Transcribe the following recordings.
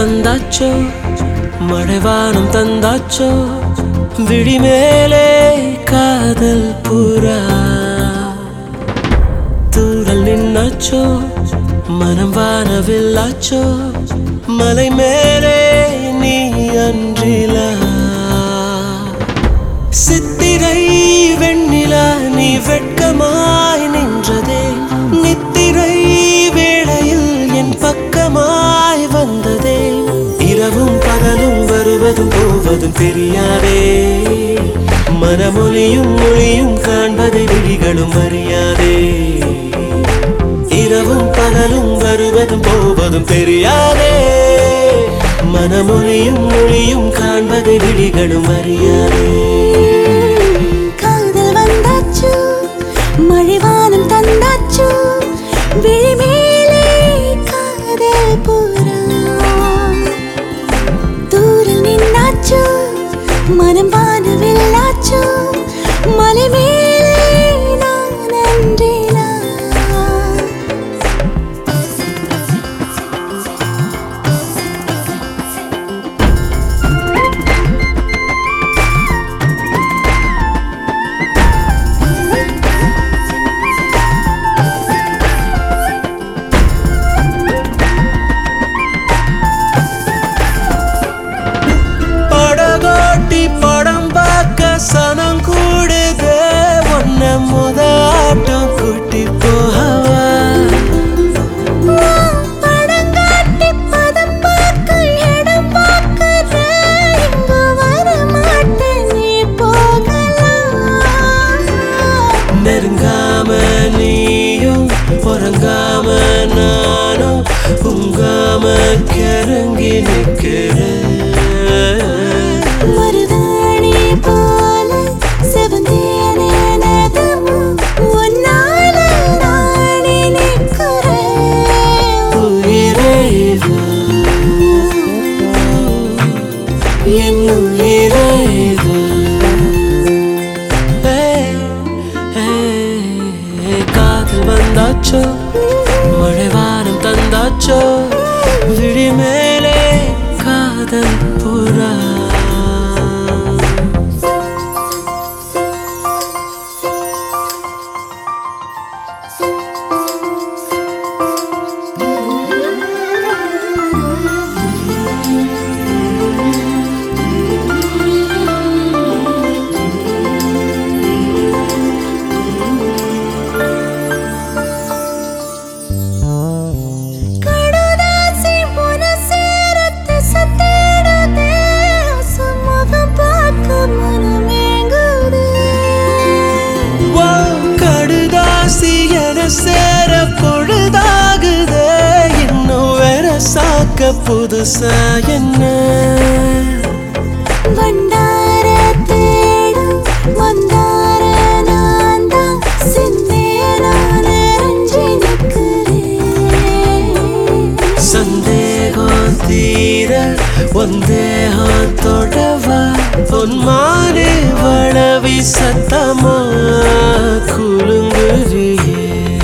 வந்தாச்சோ மழைவானம் தந்தாச்சோ விழிமேலே காதல் புறா தூரல் நின்னாச்சோ மனம் வானவில்லாச்சோ மலை மேலே நீ அன்றிலா சித்திரை வெண்ணிலா நீ வெட்கமாய் நின்றதே நித்திரை வேளையில் என் பக்கமாய் வந்ததே இரவும் பகலும் வருவதும் போவதும் தெரியாதே மனமொழியும் மொழியும் காண்பதை விழிகளும் அறியாதே இரவும் பகலும் வருவதும் போவதும் தெரியாதே மனமொழியும் மொழியும் காண்பதை விழிகளும் அறியாதே காதல் வந்தாச்சு மழைவானம் தந்தாச்சு விழிமேலே காதல் புறா தூரம் நின்னாச்சு மனம் வானவில்லாச்சு மலை மேலே நான் அன்றிலா படகோட்டி படம் பார்க்க சனம் கூடுதே ஒன்ன முத ஆட்டம் கூட்டி போகவா படங்காட்டி பதம் பார்க்க இடம் பார்க்கற இங்கு வர மாட்டேன் நீ போகலாம் நெருங்காம நீயும் உறங்காம நானும் உங்காம கிறங்கி நிற்கிறேன் மருதாணி போல செவந்தேனே நகமும் உன்னால நானே நிற்கிறேன் உயிரே வா. என் உயிரே வா. ஏய், ஏய், காதல் வந்தாச்சோ மழை வானம் தந்தாச்சோ விழி மேலே காதல் புறா கடுதாசி மனசேரத்து சத்தேடுதே சுமுகம் பார்க்க மனமேங்குதே வா, கடுதாசி என சேர பொழுதாகுதே இன்னும் வேற சாக்க புதுசா என்ன வண்டார தேடும் வந்தார நான் தான் சிந்தேனான ரஞ்சி நிற்கிறேன் சந்தேகம் தீர ஒந்தேகம் தொடவா பொன்மானே வளவி சத்தமா குலுங்குறியே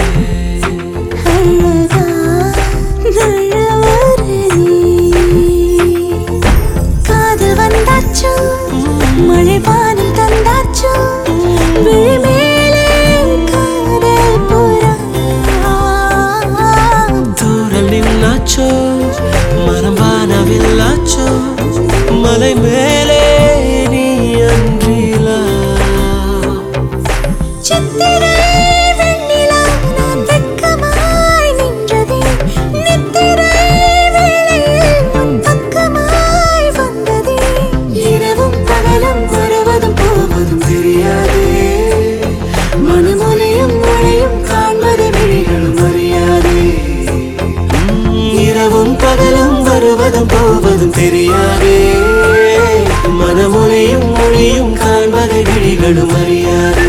அழகா நல்லவர நீ காதல் வந்தாச்சு மழை வானம் தந்தாச்சு விழிமேலே காதல் புறா தூரல் நின்னாச்சோ மனம் வானவில்லாச்சோ மலை மேலே நீ அன்றிலா சித்திரை வெண்ணிலா நான் வெட்கமாய் நின்றதே நித்திரை வேளையில் உன் பக்கமாய் வந்ததே இரவும் பகலும் வருவதும் போவதும் தெரியாதே மனமொழியும் மொழியும் காண்பது விழிகளும் அறியாதே இரவும் பகலும் வருவதும் போவதும் தெரியாதே மனமொழியும் மொழியும் காண்பதை விழிகளும் அறியாதே